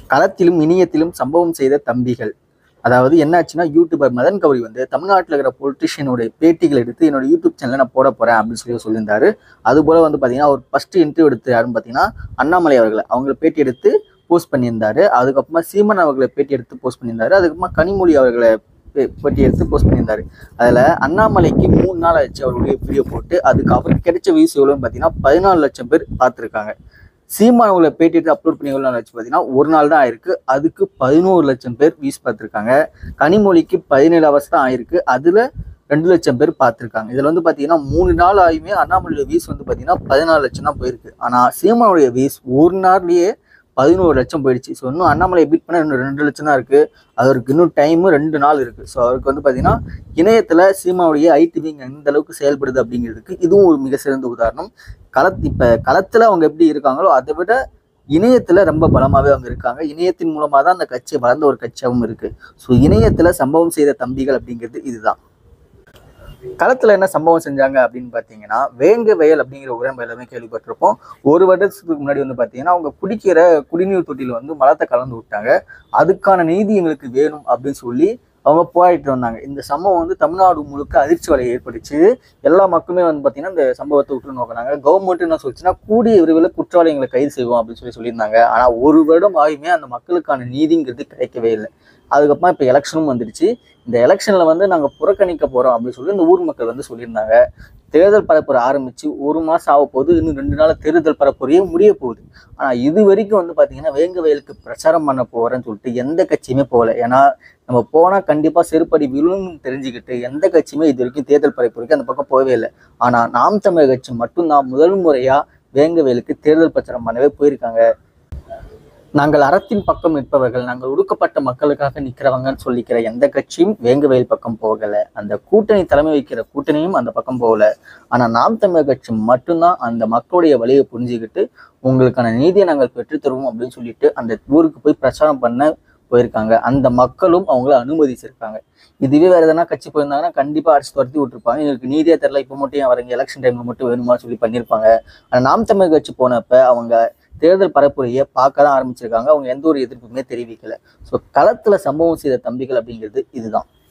களத்திலும் இணையத்திலும் சம்பவம் செய்த தம்பிகள் அதாவது என்னாச்சுன்னா யூடியூபர் மதன் கௌரி வந்து தமிழ்நாட்டில் இருக்கிற பொலிட்டிஷியனுடைய பேட்டிகள் எடுத்து என்னோட யூடியூப் சேனலில் நான் போட போறேன் அப்படின்னு சொல்லி சொல்லியிருந்தாரு அதுபோல வந்து பார்த்தீங்கன்னா அவர் ஃபர்ஸ்ட் இன்டர்வியூ எடுத்து யாருன்னு பார்த்தீங்கன்னா அண்ணாமலை அவர்களை அவங்களை பேட்டி எடுத்து போஸ்ட் பண்ணியிருந்தாரு அதுக்கப்புறமா சீமன் அவர்களை பேட்டி எடுத்து போஸ்ட் பண்ணியிருந்தாரு அதுக்கப்புறமா கனிமொழி அவர்களை பே- பேட்டி எடுத்து போஸ்ட் பண்ணியிருந்தாரு அதில் அண்ணாமலைக்கு மூணு நாள் ஆச்சு அவருடைய வீடியோ போட்டு அதுக்கு அவருக்கு கிடைச்ச வியூஸ் எவ்வளோன்னு பார்த்தீங்கன்னா பதினாலு லட்சம் பேர் பார்த்துருக்காங்க சீமான் அவங்களை பேட்டி எடுத்து அப்லோட் பண்ணி எவ்வளோ நாள் ஆச்சு பார்த்தீங்கன்னா ஒரு நாள் தான் ஆயிருக்கு அதுக்கு பதினோரு லட்சம் பேர் வியூஸ் பார்த்துருக்காங்க கனிமொழிக்கு பதினேழு ஹவர்ஸ் தான் ஆயிருக்கு அதில் ரெண்டு லட்சம் பேர் பார்த்துருக்காங்க இதில் வந்து பார்த்தீங்கன்னா மூணு நாள் ஆகியுமே அண்ணாமலையோட வியூஸ் வந்து பார்த்தீங்கன்னா பதினாலு லட்சம் தான் போயிருக்கு ஆனால் சீமானுடைய வியூஸ் ஒரு நாள்லயே பதினோரு லட்சம் போயிடுச்சு ஸோ இன்னும் அண்ணாமலை பீட் பண்ண இன்னும் ரெண்டு லட்சம் தான் இருக்குது அவருக்கு இன்னும் டைமு ரெண்டு நாள் இருக்குது ஸோ அவருக்கு வந்து பார்த்தீங்கன்னா இணையத்தில் சீமாவுடைய ஐடி விங் எந்த அளவுக்கு செயல்படுது அப்படிங்கிறதுக்கு இதுவும் ஒரு மிக சிறந்த உதாரணம் களத் இப்போ களத்தில் அவங்க எப்படி இருக்காங்களோ அதை விட இணையத்தில் ரொம்ப பலமாகவே அவங்க இருக்காங்க இணையத்தின் மூலமாக தான் அந்த கட்சி வளர்ந்த ஒரு கட்சியாகவும் இருக்குது ஸோ இணையத்தில் சம்பவம் செய்த தம்பிகள் அப்படிங்கிறது இதுதான் களத்தில் என்ன சம்பவம் செஞ்சாங்க அப்படின்னு பார்த்தீங்கன்னா வேங்க வயல் அப்படிங்கிற ஊரை நம்ம எல்லாமே கேள்விப்பட்டிருப்போம் ஒரு வருடத்துக்கு முன்னாடி வந்து பார்த்தீங்கன்னா அவங்க குடிக்கிற குடிநீர் தொட்டியில் வந்து மலத்தை கலந்து விட்டாங்க அதுக்கான நீதி எங்களுக்கு வேணும் அப்படின்னு சொல்லி அவங்க போராடிட்டு வந்தாங்க இந்த சம்பவம் வந்து தமிழ்நாடு முழுக்க அதிர்ச்சி வலையை ஏற்படுச்சு எல்லா மக்களுமே வந்து பார்த்தீங்கன்னா இந்த சம்பவத்தை விட்டு நோக்கினாங்க கவர்மெண்ட் என்ன சொல்லிச்சுன்னா கூடிய விரைவில் குற்றவாளிகளை கைது செய்வோம் அப்படின்னு சொல்லி சொல்லியிருந்தாங்க ஆனால் ஒரு வருடம் ஆகியுமே அந்த மக்களுக்கான நீதிங்கிறது கிடைக்கவே இல்லை அதுக்கப்புறமா இப்போ எலெக்ஷனும் வந்துடுச்சு இந்த எலெக்ஷனில் வந்து நாங்கள் புறக்கணிக்க போகிறோம் அப்படின்னு சொல்லி இந்த ஊர் மக்கள் வந்து சொல்லியிருந்தாங்க தேர்தல் பரப்புரை ஆரம்பித்து ஒரு மாதம் ஆக போகுது இன்னும் ரெண்டு நாள் தேர்தல் பரப்புரையே முடிய போகுது ஆனால் இது வரைக்கும் வந்து பார்த்தீங்கன்னா வேங்க வயலுக்கு பிரச்சாரம் பண்ண போகிறேன்னு சொல்லிட்டு எந்த கட்சியுமே போகல ஏன்னா நம்ம போனால் கண்டிப்பாக செருப்படி விழுன்னு தெரிஞ்சுக்கிட்டு எந்த கட்சியுமே இது வரைக்கும் தேர்தல் பரப்புரைக்கு அந்த பக்கம் போகவே இல்லை ஆனால் நாம் தமிழர் கட்சி மட்டும்தான் முதல் முறையாக வேங்க வயலுக்கு தேர்தல் பிரச்சாரம் பண்ணவே போயிருக்காங்க நாங்கள் அறத்தின் பக்கம் நிற்பவர்கள் நாங்கள் ஒடுக்கப்பட்ட மக்களுக்காக நிற்கிறவங்கன்னு சொல்லிக்கிற எந்த கட்சியும் வேங்க வயல் பக்கம் போகலை அந்த கூட்டணி தலைமை வைக்கிற கூட்டணியும் அந்த பக்கம் போகல ஆனால் நாம் தமிழர் கட்சி மட்டும்தான் அந்த மக்களுடைய வழியை புரிஞ்சுக்கிட்டு உங்களுக்கான நீதியை நாங்கள் பெற்றுத் தருவோம் அப்படின்னு சொல்லிட்டு அந்த ஊருக்கு போய் பிரச்சாரம் பண்ண போயிருக்காங்க அந்த மக்களும் அவங்கள அனுமதிச்சிருக்காங்க இதுவே வேற எதனா கட்சி போயிருந்தாங்கன்னா கண்டிப்பா அடிச்சு துரத்தி விட்டுருப்பாங்க எங்களுக்கு நீதியா தெரியல இப்போ மட்டும் ஏன் வரீங்க எலெக்ஷன் டைம்ல மட்டும் வேணுமா சொல்லி பண்ணியிருப்பாங்க ஆனால் நாம் தமிழர் கட்சி போனப்ப அவங்க தேர்தல் பரப்புரையை பார்க்க தான் ஆரம்பிச்சிருக்காங்க அவங்க எந்த ஒரு எதிர்ப்புமே தெரிவிக்கல ஸோ களத்துல சம்பவம் செய்த தம்பிகள் அப்படிங்கிறது இதுதான்